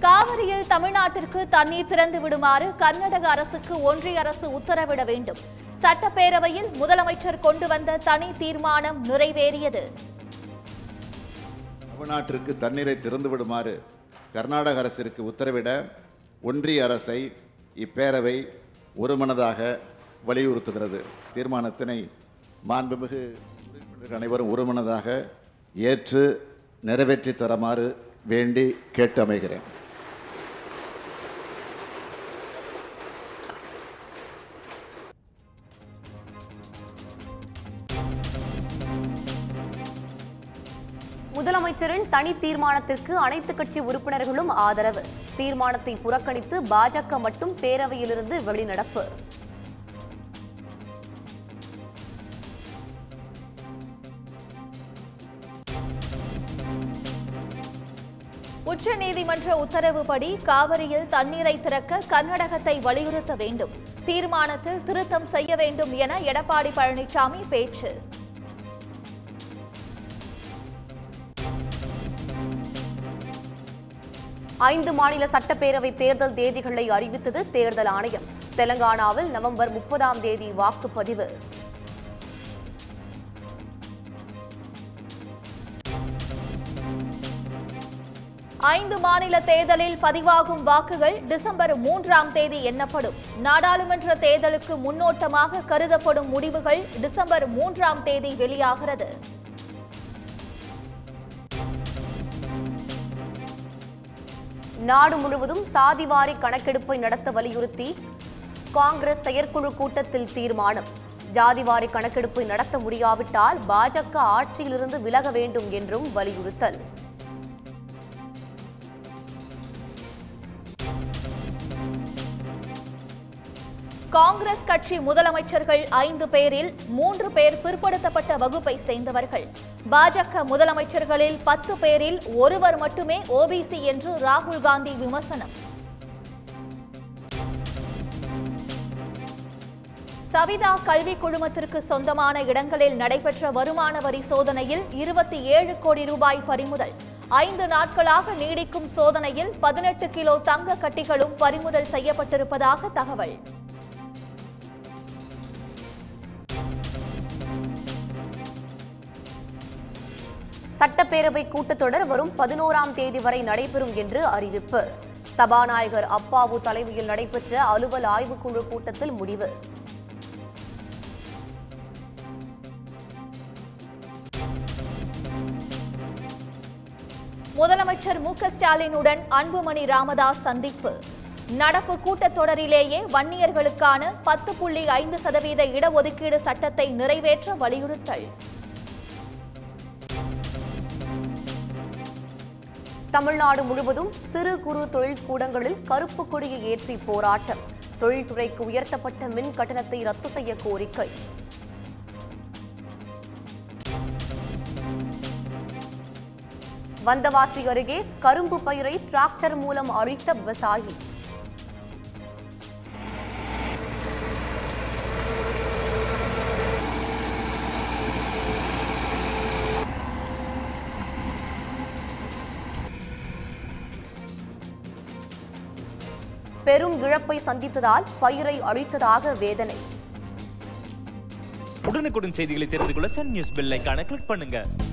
காவிரியில் தமிழ்நாட்டிற்கு தண்ணீர் திறந்து விடுமாறு கர்நாடக அரசுக்கு ஒன்றிய அரசு உத்தரவிட வேண்டும் சட்டப்பேரவையில் முதலமைச்சர் கொண்டு வந்த தனி தீர்மானம் நிறைவேறியது தமிழ்நாட்டிற்கு தண்ணீரை திறந்து விடுமாறு கர்நாடக அரசிற்கு உத்தரவிட ஒன்றிய அரசை இப்பேரவை ஒருமனதாக வலியுறுத்துகிறது தீர்மானத்தினை மாண்புமிகு உறுப்பினர்கள் அனைவரும் ஒருமனதாக ஏற்று நிறைவேற்றி தருமாறு வேண்டி கேட்டு அமைகிறேன் முதலமைச்சரின் தனி தீர்மானத்திற்கு அனைத்து கட்சி உறுப்பினர்களும் ஆதரவு தீர்மானத்தை புறக்கணித்து பாஜக மட்டும் பேரவையிலிருந்து வெளிநடப்பு உச்சநீதிமன்ற உத்தரவுப்படி காவிரியில் தண்ணீரை திறக்க கர்நாடகத்தை வலியுறுத்த வேண்டும் தீர்மானத்தில் திருத்தம் செய்ய வேண்டும் என எடப்பாடி பழனிசாமி பேச்சு ஐந்து மாநில சட்டப்பேரவை தேர்தல் தேதிகளை அறிவித்தது தேர்தல் ஆணையம் தெலங்கானாவில் நவம்பர் முப்பதாம் தேதி வாக்குப்பதிவு ஐந்து மாநில தேர்தலில் பதிவாகும் வாக்குகள் டிசம்பர் மூன்றாம் தேதி எண்ணப்படும் நாடாளுமன்ற தேர்தலுக்கு முன்னோட்டமாக கருதப்படும் முடிவுகள் டிசம்பர் மூன்றாம் தேதி வெளியாகிறது நாடு முழுவதும் சாதிவாரி கணக்கெடுப்பை நடத்த வலியுறுத்தி காங்கிரஸ் செயற்குழு கூட்டத்தில் தீர்மானம் ஜாதிவாரி கணக்கெடுப்பை நடத்த முடியாவிட்டால் பாஜக ஆட்சியிலிருந்து விலக வேண்டும் என்றும் வலியுறுத்தல் காங்கிரஸ் கட்சி முதலமைச்சர்கள் ஐந்து பேரில் மூன்று பேர் பிற்படுத்தப்பட்ட வகுப்பை சேர்ந்தவர்கள் பாஜக முதலமைச்சர்களில் பத்து பேரில் ஒருவர் மட்டுமே ஓபிசி என்று ராகுல் காந்தி விமர்சனம் சவிதா கல்வி குழுமத்திற்கு சொந்தமான இடங்களில் நடைபெற்ற வருமான வரி சோதனையில் இருபத்தி ஏழு கோடி ரூபாய் பறிமுதல் ஐந்து நாட்களாக நீடிக்கும் சோதனையில் பதினெட்டு கிலோ தங்க கட்டிகளும் பறிமுதல் செய்யப்பட்டிருப்பதாக தகவல் சட்டப்பேரவை கூட்டத்தொடர் வரும் பதினோராம் தேதி வரை நடைபெறும் என்று அறிவிப்பு சபாநாயகர் அப்பாவு தலைமையில் நடைபெற்ற அலுவல் ஆய்வுக்குழு கூட்டத்தில் முடிவு முதலமைச்சர் மு க ஸ்டாலினுடன் அன்புமணி ராமதாஸ் சந்திப்பு நடப்பு கூட்டத்தொடரிலேயே வன்னியர்களுக்கான பத்து புள்ளி ஐந்து சதவீத இடஒதுக்கீடு சட்டத்தை நிறைவேற்ற வலியுறுத்தல் தமிழ்நாடு முழுவதும் சிறு குறு தொழில் கூடங்களில் கருப்பு கொடியை ஏற்றி போராட்டம் தொழில்துறைக்கு உயர்த்தப்பட்ட மின் கட்டணத்தை ரத்து செய்ய கோரிக்கை வந்தவாசி அருகே கரும்பு பயிரை டிராக்டர் மூலம் அழித்த விவசாயி பெரும் இழப்பை சந்தித்ததால் பயிரை அழித்ததாக வேதனை உடனுக்குடன் செய்திகளை தெரிந்து கொள்ள சன் நியூஸ் பெல் ஐகானை கிளிக் பண்ணுங்க